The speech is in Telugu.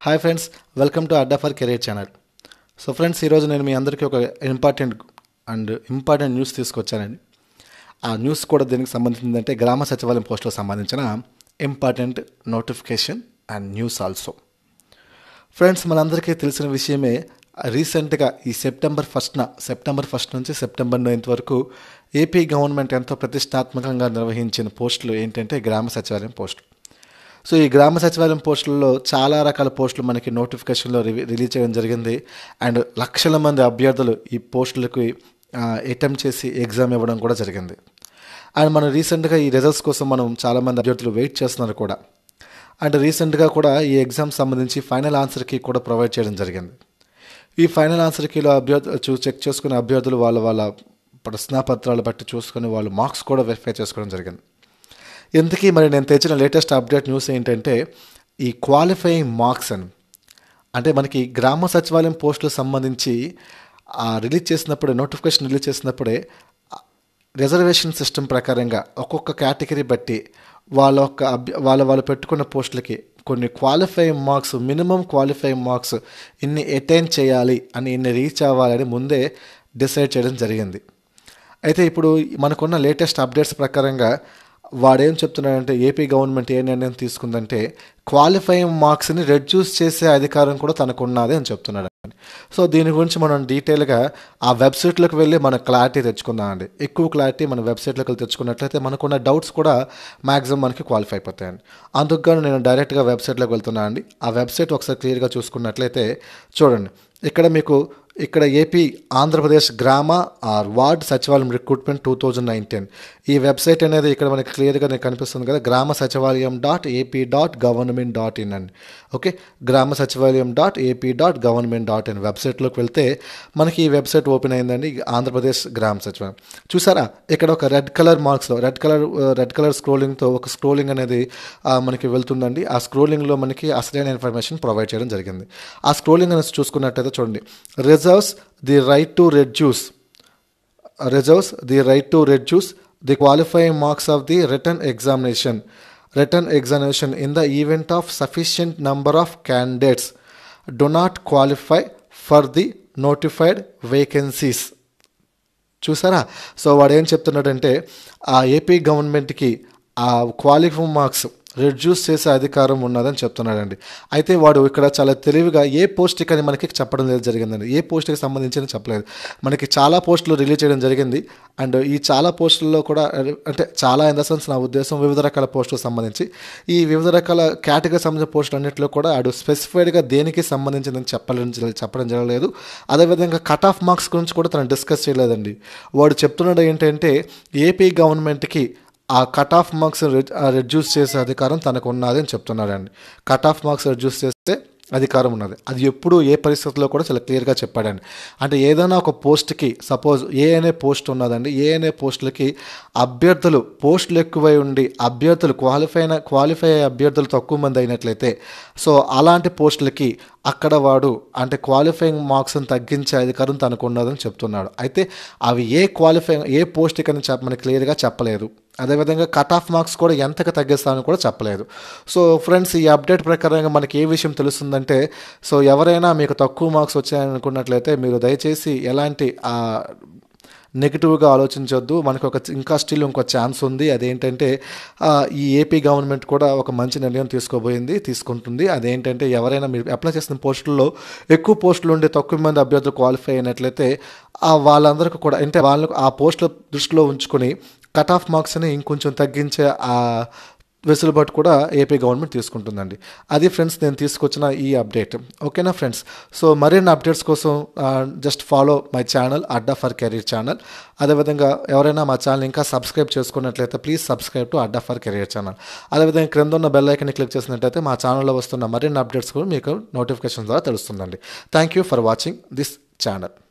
hi friends welcome to Adda for career channel so friends ఈరోజు నేను మీ అందరికీ ఒక ఇంపార్టెంట్ అండ్ ఇంపార్టెంట్ న్యూస్ తీసుకొచ్చానండి ఆ న్యూస్ కూడా దీనికి సంబంధించిందంటే గ్రామ సచివాలయం పోస్టులకు సంబంధించిన important notification and news also friends మనందరికీ తెలిసిన విషయమే రీసెంట్గా ఈ సెప్టెంబర్ ఫస్ట్న సెప్టెంబర్ ఫస్ట్ నుంచి సెప్టెంబర్ నైన్త్ వరకు ఏపీ గవర్నమెంట్ ఎంతో ప్రతిష్టాత్మకంగా నిర్వహించిన పోస్టులు ఏంటంటే గ్రామ సచివాలయం పోస్టులు సో ఈ గ్రామ సచివాలయం పోస్టులలో చాలా రకాల పోస్టులు మనకి నోటిఫికేషన్లో రివీ రిలీజ్ చేయడం జరిగింది అండ్ లక్షల మంది అభ్యర్థులు ఈ పోస్టులకి అటెంప్ట్ చేసి ఎగ్జామ్ ఇవ్వడం కూడా జరిగింది అండ్ మనం రీసెంట్గా ఈ రిజల్ట్స్ కోసం మనం చాలామంది అభ్యర్థులు వెయిట్ చేస్తున్నారు కూడా అండ్ రీసెంట్గా కూడా ఈ ఎగ్జామ్ సంబంధించి ఫైనల్ ఆన్సర్కి కూడా ప్రొవైడ్ చేయడం జరిగింది ఈ ఫైనల్ ఆన్సర్ కీలో అభ్యర్థులు చూ చెక్ చేసుకునే అభ్యర్థులు వాళ్ళ వాళ్ళ ప్రశ్నాపత్రాలు బట్టి చూసుకొని వాళ్ళు మార్క్స్ కూడా వెరిఫై చేసుకోవడం జరిగింది ఇంతకీ మరి నేను తెచ్చిన లేటెస్ట్ అప్డేట్ న్యూస్ ఏంటంటే ఈ క్వాలిఫైయింగ్ మార్క్స్ అని అంటే మనకి గ్రామ సచివాలయం పోస్టులకు సంబంధించి రిలీజ్ చేసినప్పుడే నోటిఫికేషన్ రిలీజ్ చేసినప్పుడే రిజర్వేషన్ సిస్టమ్ ప్రకారంగా ఒక్కొక్క కేటగిరీ బట్టి వాళ్ళ యొక్క అభ్య వాళ్ళ వాళ్ళు పెట్టుకున్న పోస్టులకి కొన్ని qualifying marks minimum qualifying marks ఇన్ని అటైన్ చేయాలి అని ఇన్ని రీచ్ అవ్వాలని ముందే డిసైడ్ చేయడం జరిగింది అయితే ఇప్పుడు మనకున్న లేటెస్ట్ అప్డేట్స్ ప్రకారంగా వాడేం చెప్తున్నాడంటే ఏపీ గవర్నమెంట్ ఏ నిర్ణయం తీసుకుందంటే క్వాలిఫైయింగ్ మార్క్స్ని రెడ్యూస్ చేసే అధికారం కూడా తనకు ఉన్నది అని చెప్తున్నాడు సో దీని గురించి మనం డీటెయిల్గా ఆ వెబ్సైట్లోకి వెళ్ళి మన క్లారిటీ తెచ్చుకుందాం అండి ఎక్కువ క్లారిటీ మన వెబ్సైట్లోకి వెళ్ళి తెచ్చుకున్నట్లయితే మనకున్న డౌట్స్ కూడా మ్యాక్సిమం మనకి క్వాలిఫై అయిపోతాయండి అందుకు నేను డైరెక్ట్గా వెబ్సైట్లోకి వెళ్తున్నాను అండి ఆ వెబ్సైట్ ఒకసారి క్లియర్గా చూసుకున్నట్లయితే చూడండి ఇక్కడ మీకు ఇక్కడ ఏపీ ఆంధ్రప్రదేశ్ గ్రామ ఆర్ వార్డ్ సచివాలయం రిక్రూట్మెంట్ టూ థౌజండ్ నైన్టీన్ ఈ వెబ్సైట్ అనేది ఇక్కడ మనకి క్లియర్గా నీకు కనిపిస్తుంది కదా గ్రామ సచివాలయం dot AP dot government dot in అండి ఓకే గ్రామ సచివాలయం dot AP dot government dot in వెబ్సైట్లోకి వెళ్తే మనకి ఈ వెబ్సైట్ ఓపెన్ అయిందండి ఆంధ్రప్రదేశ్ గ్రామ సచివాలయం చూసారా ఇక్కడ ఒక రెడ్ కలర్ మార్క్స్లో రెడ్ కలర్ రెడ్ కలర్ స్క్రోలింగ్తో ఒక స్క్రోలింగ్ అనేది మనకి వెళ్తుందండి ఆ స్క్రోలింగ్లో మనకి అసలైన ఇన్ఫర్మేషన్ ప్రొవైడ్ చేయడం జరిగింది ఆ స్క్రోలింగ్ అనేది చూసుకున్నట్టయితే చూడండి reserves the right to reduce reserves the right to reduce the qualifying marks of the written examination written examination in the event of sufficient number of candidates do not qualify for the notified vacancies చూసారా సో వాడు ఏం చెప్తున్నాడంటే ఆ ఏపీ గవర్నమెంట్కి ఆ క్వాలిఫై మార్క్స్ రెడ్యూస్ చేసే అధికారం ఉన్నదని చెప్తున్నాడండి అయితే వాడు ఇక్కడ చాలా తెలివిగా ఏ పోస్ట్కి అని మనకి చెప్పడం లేదు జరిగిందండి ఏ పోస్ట్కి సంబంధించి చెప్పలేదు మనకి చాలా పోస్టులు రిలీజ్ చేయడం జరిగింది అండ్ ఈ చాలా పోస్టుల్లో కూడా అంటే చాలా ఇన్ ద సెన్స్ నా ఉద్దేశం వివిధ రకాల పోస్టులకు సంబంధించి ఈ వివిధ రకాల కేటగిరీ సంబంధించిన పోస్టులు అన్నింటిలో కూడా ఆడు స్పెసిఫైడ్గా దేనికి సంబంధించిందని చెప్పడం చెప్పడం జరగలేదు అదేవిధంగా కట్ ఆఫ్ మార్క్స్ గురించి కూడా తను డిస్కస్ చేయలేదండి వాడు చెప్తున్నాడు ఏంటంటే ఏపీ గవర్నమెంట్కి ఆ కట్ ఆఫ్ మార్క్స్ రెడ్యూస్ చేసే అధికారం తనకు ఉన్నది అని చెప్తున్నాడండి కట్ ఆఫ్ మార్క్స్ రెడ్యూస్ చేస్తే అధికారం ఉన్నది అది ఎప్పుడు ఏ పరిస్థితుల్లో కూడా చాలా క్లియర్గా చెప్పాడండి అంటే ఏదైనా ఒక పోస్ట్కి సపోజ్ ఏ అనే పోస్ట్ ఉన్నదండి ఏ అనే పోస్టులకి అభ్యర్థులు పోస్టులు ఎక్కువై ఉండి అభ్యర్థులు క్వాలిఫై అయిన క్వాలిఫై అయ్యే అభ్యర్థులు తక్కువ మంది అయినట్లయితే సో అలాంటి పోస్టులకి అక్కడ వాడు అంటే క్వాలిఫైయింగ్ మార్క్స్ని తగ్గించే అధికారం తనకు ఉన్నదని చెప్తున్నాడు అయితే అవి ఏ క్వాలిఫై ఏ పోస్ట్కి అని చెప్పమని క్లియర్గా చెప్పలేదు అదేవిధంగా కట్ ఆఫ్ మార్క్స్ కూడా ఎంతకు తగ్గిస్తానని కూడా చెప్పలేదు సో ఫ్రెండ్స్ ఈ అప్డేట్ ప్రకారంగా మనకి ఏ విషయం తెలుస్తుందంటే సో ఎవరైనా మీకు తక్కువ మార్క్స్ వచ్చాయని అనుకున్నట్లయితే మీరు దయచేసి ఎలాంటి నెగిటివ్గా ఆలోచించొద్దు మనకు ఒక ఇంకా స్టిల్ ఇంకో ఛాన్స్ ఉంది అదేంటంటే ఈ ఏపీ గవర్నమెంట్ కూడా ఒక మంచి నిర్ణయం తీసుకోబోయింది తీసుకుంటుంది అదేంటంటే ఎవరైనా మీరు అప్లై చేసిన పోస్టుల్లో ఎక్కువ పోస్టులు ఉండే తక్కువ మంది అభ్యర్థులు క్వాలిఫై అయినట్లయితే వాళ్ళందరికీ కూడా అంటే వాళ్ళకు ఆ పోస్టుల దృష్టిలో ఉంచుకొని కట్ ఆఫ్ మార్క్స్ని ఇంకొంచెం తగ్గించే ఆ వెసులుబాటు కూడా ఏపీ గవర్నమెంట్ తీసుకుంటుందండి అది ఫ్రెండ్స్ నేను తీసుకొచ్చిన ఈ అప్డేట్ ఓకేనా ఫ్రెండ్స్ సో మరిన్ని అప్డేట్స్ కోసం just follow my channel Adda for career channel అదేవిధంగా ఎవరైనా మా ఛానల్ ఇంకా సబ్స్క్రైబ్ చేసుకున్నట్లయితే please subscribe to Adda for career channel అదేవిధంగా క్రింద ఉన్న బెల్ ఐకన్ క్లిక్ చేసినట్లయితే మా ఛానల్లో వస్తున్న మరిన్ని అప్డేట్స్ కూడా మీకు నోటిఫికేషన్ ద్వారా తెలుస్తుందండి thank you for watching this channel